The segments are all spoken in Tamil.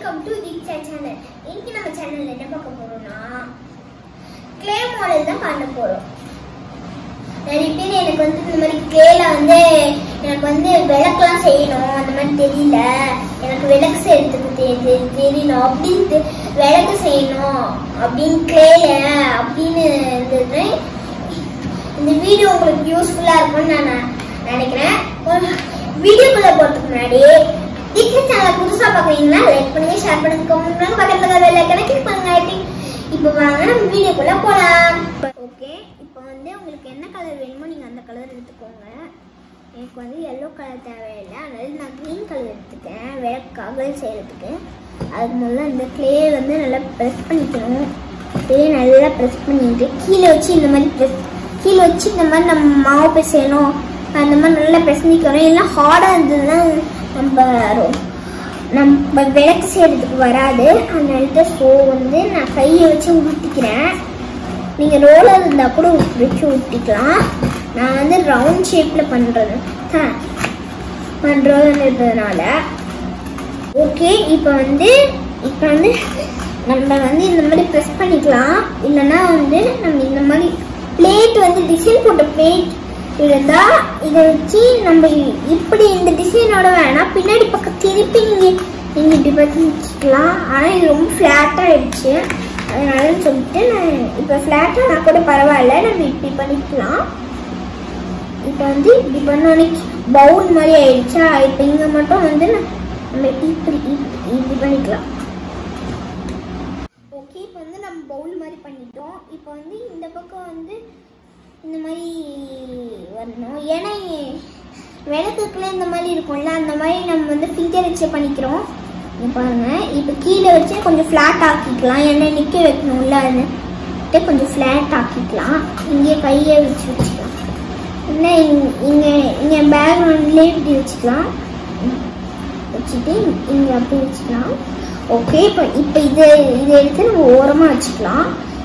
வெல்கம் டு தீக்ஷா சேனல் இன்னைக்கு நம்ம சேனல்ல என்ன பார்க்க போறோம்னா கிளே மாடல் தான் பண்ண போறோம் நிறைய பேர் எனக்கு வந்து இந்த மாதிரி கிளேல வந்து எனக்கு வந்து விளக்கெல்லாம் செய்யணும் அந்த மாதிரி தெரியல எனக்கு விளக்கு செய்யறதுக்கு தெரி தெரியல அப்படின்னு விளக்கு செய்யணும் அப்படின்னு கிளேல அப்படின்னு இருந்தது இந்த வீடியோ உங்களுக்கு யூஸ்ஃபுல்லா இருக்கும்னு நான் நினைக்கிறேன் வீடியோக்குள்ள போறதுக்கு முன்னாடி டிக்கெட் சேனல் புதுசா பாக்குறீங்கன்னா லைக் பண்ணுங்க ஷேர் பண்ணுங்க கமெண்ட் பண்ணுங்க பக்கத்துல பெல் ஐக்கனை கிளிக் பண்ணுங்க I think இப்போ வாங்க நம்ம வீடியோக்குள்ள போலாம் ஓகே இப்போ வந்து உங்களுக்கு என்ன கலர் வேணுமோ நீங்க அந்த கலர் எடுத்துக்கோங்க எனக்கு வந்து எல்லோ கலர் தேவையில்லை அதனால நான் க்ரீன் கலர் எடுத்துக்கேன் விளக்காக செய்யறதுக்கு அதுக்கு முதல்ல இந்த க்ளே வந்து நல்லா ப்ரெஸ் பண்ணிக்கணும் க்ளே நல்லா ப்ரெஸ் பண்ணிட்டு கீழே வச்சு இந்த மாதிரி ப்ரெஸ் கீழே வச்சு இந்த மாதிரி நம்ம மாவு பிசையணும் அந்த மாதிரி நல்லா பிசைஞ்சிக்கணும் எல்லாம் ஹார்டாக இருந்ததுன்னா நம்ம ரொ- நம்ம விளக்கு செய்யறதுக்கு வராது அதனால ஸோ வந்து நான் கையை வச்சு ஊற்றிக்கிறேன் நீங்கள் ரோலர் இருந்தால் கூட வச்சு ஊற்றிக்கலாம் நான் வந்து ரவுண்ட் ஷேப்பில் பண்ணுறது பண்ணுறதுன்றதுனால ஓகே இப்போ வந்து இப்போ வந்து நம்ம வந்து இந்த மாதிரி ப்ரெஸ் பண்ணிக்கலாம் இல்லைன்னா வந்து நம்ம இந்த மாதிரி பிளேட் வந்து டிசைன் போட்ட பிளேட் இருந்தா இதை வச்சு நம்ம இப்படி இந்த டிசைனோட வேணாம் பின்னாடி பக்கம் திருப்பி நீங்க நீங்க இப்படி பார்த்து வச்சுக்கலாம் ஆனால் இது ரொம்ப ஃப்ளாட் ஆயிடுச்சு அதனால சொல்லிட்டு நான் இப்போ ஃப்ளாட்டாக நான் கூட பரவாயில்ல நம்ம இப்படி பண்ணிக்கலாம் இப்போ வந்து இப்படி பண்ணோன்னே பவுல் மாதிரி ஆயிடுச்சா இப்போ இங்கே மட்டும் வந்து நான் நம்ம இப்படி இப்படி இப்படி பண்ணிக்கலாம் ஓகே இப்போ வந்து நம்ம பவுல் மாதிரி பண்ணிட்டோம் இப்போ வந்து இந்த பக்கம் வந்து இந்த மாதிரி வரணும் ஏன்னா விளக்குக்குள்ள இந்த மாதிரி இருக்கும்ல அந்த மாதிரி நம்ம வந்து ஃபிங்கர் வச்சு பண்ணிக்கிறோம் இங்க பாருங்க இப்போ கீழே வச்சு கொஞ்சம் ஃப்ளாட் ஆக்கிக்கலாம் ஏன்னா நிற்க வைக்கணும்ல அது கொஞ்சம் ஃப்ளாட் ஆக்கிக்கலாம் இங்கே கையை வச்சு வச்சுக்கலாம் இல்லை இங்கே இங்கே பேக்ரவுண்ட்லேயே இப்படி வச்சுக்கலாம் வச்சுட்டு இங்கே அப்படி வச்சுக்கலாம் ஓகே இப்போ இப்போ இது இதை எடுத்து நம்ம ஓரமாக வச்சுக்கலாம்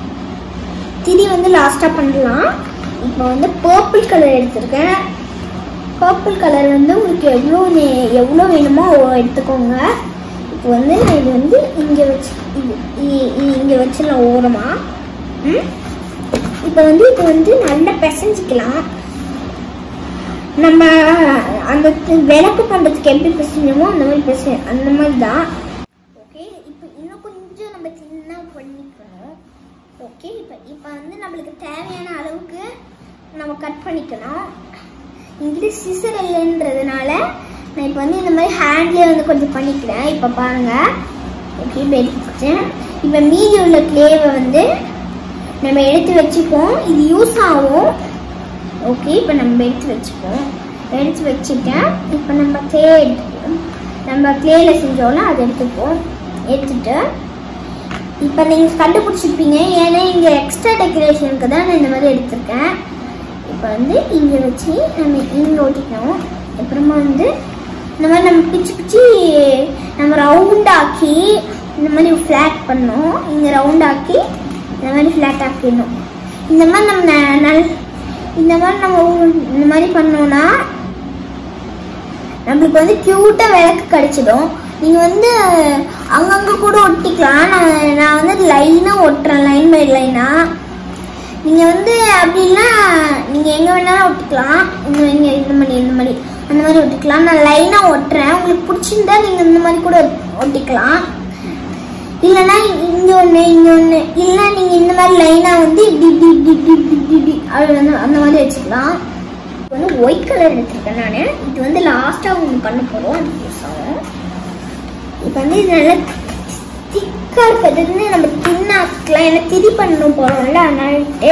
திரி வந்து லாஸ்ட்டாக பண்ணலாம் இப்போ வந்து பர்பிள் கலர் எடுத்திருக்கேன் பர்பிள் கலர் வந்து உங்களுக்கு எவ்வளோ நே- எவ்வளோ வேணுமோ அவ்வளோ எடுத்துக்கோங்க இப்போ வந்து நான் இது வந்து இங்கே வச்சு இது இ- இ- இங்கே வச்சிடலாம் ஓரமாக ம் இப்போ வந்து இது வந்து நல்லா பிசைஞ்சிக்கலாம் நம்ம அந்த தி- விளக்கு பண்ணுறதுக்கு எப்படி பிசைஞ்சோமோ அந்த மாதிரி பிசை அந்த மாதிரி தான் ஓகே இப்போ இன்னும் கொஞ்சம் நம்ம சின்ன பண்ணிக்கணும் ஓகே இப்போ இப்போ வந்து நம்மளுக்கு தேவையான அளவுக்கு நம்ம கட் பண்ணிக்கணும் இங்கிலீஷ் சிசர் இல்லைன்றதுனால நான் இப்போ வந்து இந்த மாதிரி ஹேண்ட்லேயே வந்து கொஞ்சம் பண்ணிக்கிறேன் இப்போ பாருங்கள் ஓகே இப்போ எடுத்துக்கிட்டேன் இப்போ மீதி உள்ள கிளேவை வந்து நம்ம எடுத்து வச்சுப்போம் இது யூஸ் ஆகும் ஓகே இப்போ நம்ம எடுத்து வச்சுப்போம் எடுத்து வச்சுட்டேன் இப்போ நம்ம க்ளே எடுத்துப்போம் நம்ம க்ளேல செஞ்சோம்ல அதை எடுத்துப்போம் எடுத்துட்டு இப்போ நீங்கள் கண்டுபிடிச்சிருப்பீங்க ஏன்னா இங்கே எக்ஸ்ட்ரா டெக்கரேஷனுக்கு தான் நான் இந்த மாதிரி எடுத்திருக்கேன் இப்போ வந்து இங்கே வச்சு நம்ம இங்கே ஒட்டிக்கணும் அப்புறமா வந்து இந்த மாதிரி நம்ம பிச்சு பிச்சு நம்ம ரவுண்ட் ஆக்கி இந்த மாதிரி ஃப்ளாட் பண்ணோம் இங்கே ரவுண்ட் ஆக்கி இந்த மாதிரி ஃப்ளாட் ஆக்கிடணும் இந்த மாதிரி நம்ம ந- நல் இந்த மாதிரி நம்ம ஊ- இந்த மாதிரி பண்ணோம்னா நம்மளுக்கு வந்து க்யூட்டாக விளக்கு கிடைச்சிடும் நீங்கள் வந்து அங்கங்கே கூட ஒட்டிக்கலாம் நான் நான் வந்து லைனாக ஒட்டுறேன் லைன் பை லைனாக நீங்கள் வந்து அப்படின்னா நீங்கள் எங்கே வேணாலும் ஒட்டிக்கலாம் இந்த இங்கே இந்த மாதிரி இந்த மாதிரி அந்த மாதிரி ஒட்டிக்கலாம் நான் லைனாக ஒட்டுறேன் உங்களுக்கு பிடிச்சிருந்தா நீங்கள் இந்த மாதிரி கூட ஒட்டிக்கலாம் இல்லைன்னா இங்கே ஒன்று இங்கே ஒன்று இல்லைன்னா நீங்கள் இந்த மாதிரி லைனாக வந்து இப்படி இப்படி இப்படி இப்படி இப்படி இப்படி இப்படி அப்படி வந்து அந்த மாதிரி வச்சுக்கலாம் இப்போ வந்து ஒயிட் கலர் எடுத்திருக்கேன் நான் இது வந்து லாஸ்ட்டாக ஒன்று பண்ண போகிறோம் அது யூஸ் ஆகும் இப்போ வந்து இது நல்லா திக்காக இருக்கிறது வந்து நம்ம தின்னாக்கலாம் ஏன்னா திரி பண்ண போகிறோம்ல அதனாலட்டு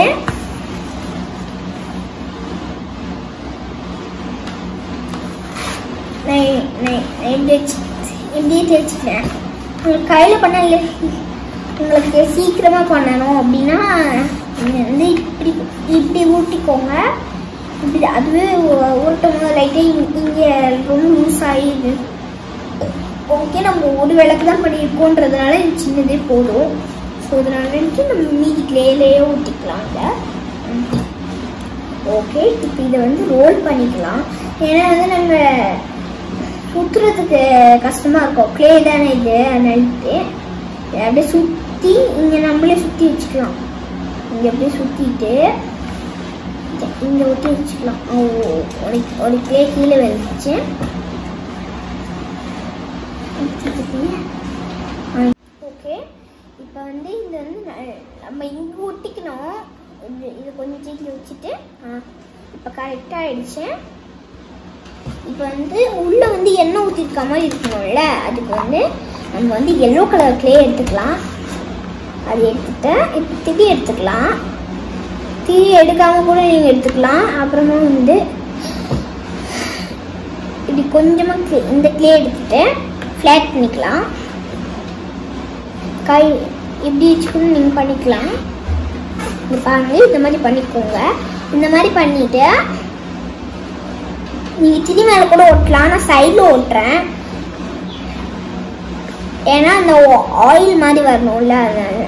நான் நான் எப்படி வச்சு எப்படியே தேய்ச்சிக்கிறேன் உங்களுக்கு கையில் பண்ண இல்லை உங்களுக்கு சீக்கிரமாக பண்ணணும் அப்படின்னா நீங்கள் வந்து இப்படி இப்படி ஊட்டிக்கோங்க இப்படி அதுவே உ- ஊட்டும் போது லைட்டாக இங்கே ரொம்ப லூஸ் ஆகிடுது ஓகே நம்ம ஒரு விளக்கு தான் பண்ணியிருக்கோன்றதுனால இது சின்னதே போதும் ஸோ அதனால நினைச்சு நம்ம மீதி கிளேலேயே ஊற்றிக்கலாம் இதை ஓகே இப்போ இதை வந்து ரோல் பண்ணிக்கலாம் ஏன்னா வந்து நம்ம சுத்துறதுக்கு கஷ்டமா இருக்கும் க்ளே தானே இது அதனால இதை அப்படியே சுத்தி இங்க நம்மளே சுத்தி வச்சுக்கலாம் இங்க அப்படியே சுத்திட்டு இங்க- இங்க ஒட்டி வச்சுக்கலாம் ஓ ஒரு ஒரு க்ளே கீழே வந்துச்சு ஓகே இப்போ வந்து இது வந்து ந- நம்ம இங்கே ஒட்டிக்கணும் இது இது கொஞ்சம் சீக்கிரம் வச்சுட்டு இப்போ கரெக்டாக ஆயிடுச்சு இப்போ வந்து உள்ளே வந்து எண்ணெய் ஊற்றிருக்க மாதிரி இருக்கணும்ல அதுக்கு வந்து நம்ம வந்து எல்லோ கலர் க்ளே எடுத்துக்கலாம் அது எடுத்துட்டு இப்போ திரி எடுத்துக்கலாம் திரி எடுக்காம கூட நீங்கள் எடுத்துக்கலாம் அப்புறமா வந்து இப்படி கொஞ்சமாக க்ளே இந்த க்ளே எடுத்துட்டு ஃப்ளாட் பண்ணிக்கலாம் கை இப்படி வச்சுக்கணும் நீங்கள் பண்ணிக்கலாம் இது பாருங்க இந்த மாதிரி பண்ணிக்கோங்க இந்த மாதிரி பண்ணிட்டு நீங்கள் திரி மேலே கூட ஒட்டலாம் நான் சைடில் ஒட்டுறேன் ஏன்னா அந்த ஆயில் மாதிரி வரணும்ல அதனால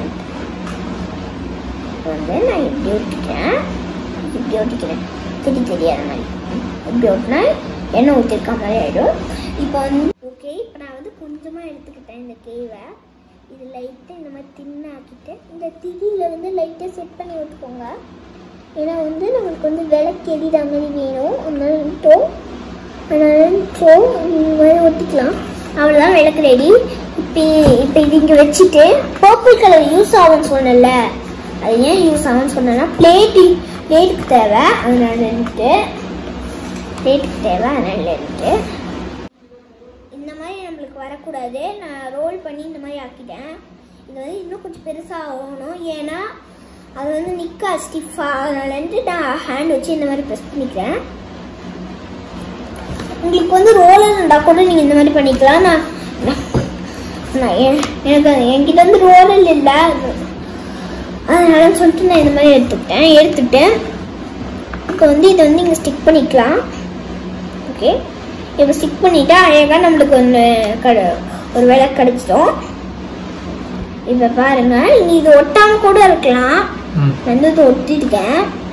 வந்து நான் இப்படி ஒட்டிக்கிறேன் இப்படி ஒட்டிக்கிறேன் திரி தெரியாத மாதிரி இப்படி ஒட்டினா எண்ணெய் ஊற்றிருக்க மாதிரி ஆகிடும் இப்போ வந்து ஓகே இப்போ நான் வந்து கொஞ்சமாக எடுத்துக்கிட்டேன் இந்த கேவை இது லைட்டாக இந்த மாதிரி தின்னாக்கிட்டு இந்த திரியில் வந்து லைட்டாக செட் பண்ணி விட்டுக்கோங்க ஏன்னா வந்து நம்மளுக்கு வந்து விளக்கு எரியுற மாதிரி வேணும் அதனால டோ அதனால டோ இந்த மாதிரி ஒட்டிக்கலாம் அவ்வளோதான் விளக்கு ரெடி இப்போ இப்போ இது இங்கே வச்சுட்டு பர்பிள் கலர் யூஸ் ஆகும்னு சொன்னேன்ல அது ஏன் யூஸ் ஆகும்னு சொன்னேன்னா பிளேட்டு பிளேட்டுக்கு தேவை அதனால இருந்துட்டு பிளேட்டுக்கு தேவை அதனால இருந்துட்டு இந்த மாதிரி நம்மளுக்கு வரக்கூடாது நான் ரோல் பண்ணி இந்த மாதிரி ஆக்கிட்டேன் இது வந்து இன்னும் கொஞ்சம் பெருசாக ஆகணும் ஏன்னா அது வந்து நிற்கா ஸ்டிஃபாக அதனாலன்ட்டு நான் ஹேண்ட் வச்சு இந்த மாதிரி ப்ரெஸ் பண்ணிக்கிறேன் உங்களுக்கு வந்து ரோலர் இருந்தால் கூட நீங்கள் இந்த மாதிரி பண்ணிக்கலாம் நான் நான்- நான் என்- எனக்கு அது- என்கிட்ட வந்து ரோலர் இல்லை அதனால சொல்லிட்டு நான் இந்த மாதிரி எடுத்துக்கிட்டேன் எடுத்துட்டு இப்போ வந்து இதை வந்து இங்கே ஸ்டிக் பண்ணிக்கலாம் ஓகே இப்போ ஸ்டிக் பண்ணிட்டா அழகாக நம்மளுக்கு ஒன்று கட ஒரு விளக்கு கிடச்சிடும் இப்போ பாருங்க நீங்கள் இது ஒட்டாமல் கூட இருக்கலாம் ம் நான் வந்து இதை ஒட்டிருக்கேன்